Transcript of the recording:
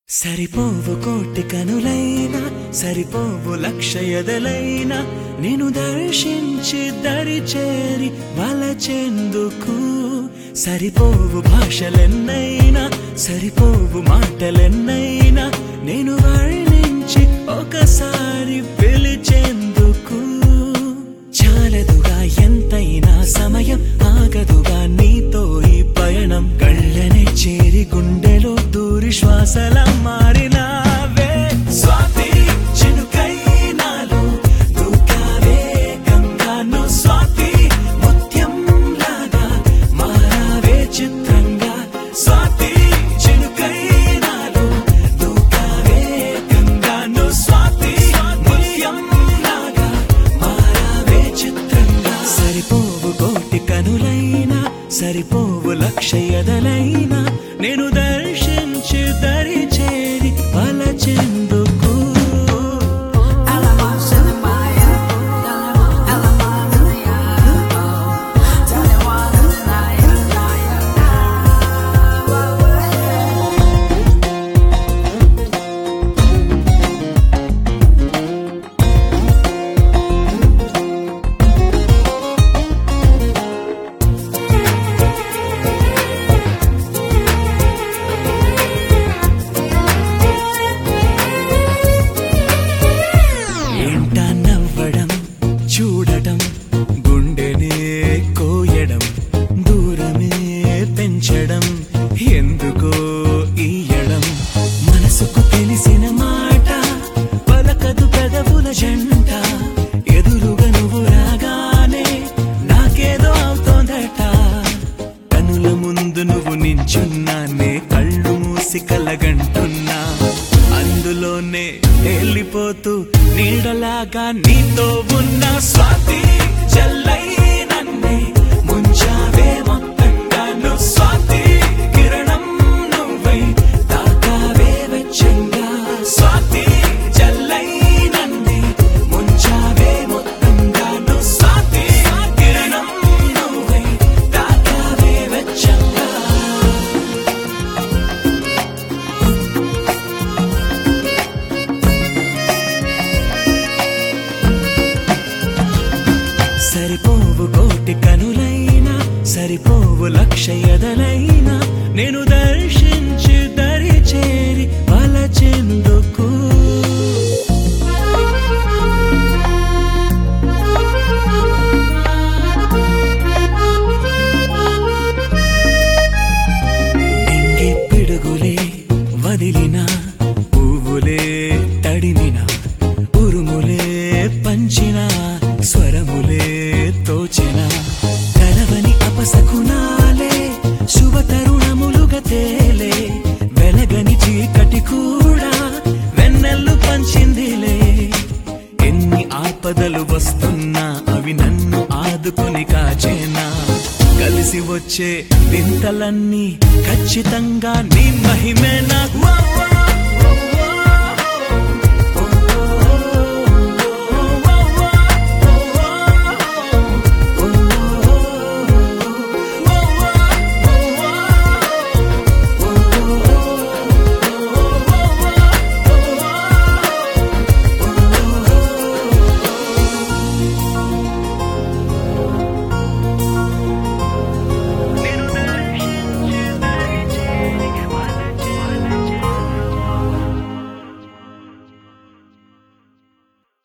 సరిపోవు కోటి కనులైనా సరిపోవు లక్ష ఎదలైనా నేను దర్శించి దరి చేరి వలచెందుకు సరిపోవు భాషలెన్నైనా సరిపోవు మాటలెన్నైనా నేను వర్ణించి ఒకసారి పిలిచేందుకు చాలదుగా ఎంతైనా సమయం ఆగదుగా నీతో ఈ పయనం కళ్ళనే చేరి గుండెలో దూరి శ్వాసల మారినావే స్వాతి చినుకై నాలో దూకావే గంగాను స్వాతి ముత్యం లాగా మారావే చిత్రంగా స్వాతి చినుకై నాలో దూకావే గంగాను స్వాతి ముత్యం లాగా మారావే చిత్రంగా సరిపోవు కోటి కనులైనా సరిపోవు లక్ష ఎదలైనా నేను దర్శించి దరి చేరి వలచెందుకు ఏంటా నవ్వడం చూడటం గుండెనే కోయడం దూరమే పెంచడం ఎందుకో ఈయడం మనసుకు తెలిసిన మాట పలకదు పెదవుల జంట ఎదురుగా నువ్వు రాగానే నాకేదో అవుతోందట కనుల ముందు నువ్వు నించున్నానే కళ్ళు మూసి కలగంటున్నా అందులోనే వెళ్ళిపోతూ నీడలాగా నీతో ఉన్న స్వాతి జల్లై నన్నే ముంచావే మొత్తంగా నువ్వు స్వాతి కిరణం నువ్వై తాకావే వెచ్చంగా స్వాతి జల్లై నన్నే ముంచావే మొత్తంగా నువ్వు స్వాతి కిరణం నువ్వై తాకావే వెచ్చంగా సరిపోవు కోటి కనులైనా సరిపోవు లక్ష ఎదలైనా నేను దర్శించి దరి చేరి వలచెందుకు నింగి పిడుగులే వదిలిన పువ్వులే తడిమిన ఉరుములే పంచిన స్వరములే తోచిన కలవని అపసకునాలే శుభ తరుణములుగా తేలే వెలగని చీకటి కూడా వెన్నెల్లు పంచిందిలే ఎన్ని ఆపదలు వస్తున్నా అవి నన్ను ఆదుకొని కాచేనా కలిసి వచ్చే వింతలన్నీ ఖచ్చితంగా నీ మహిమేనా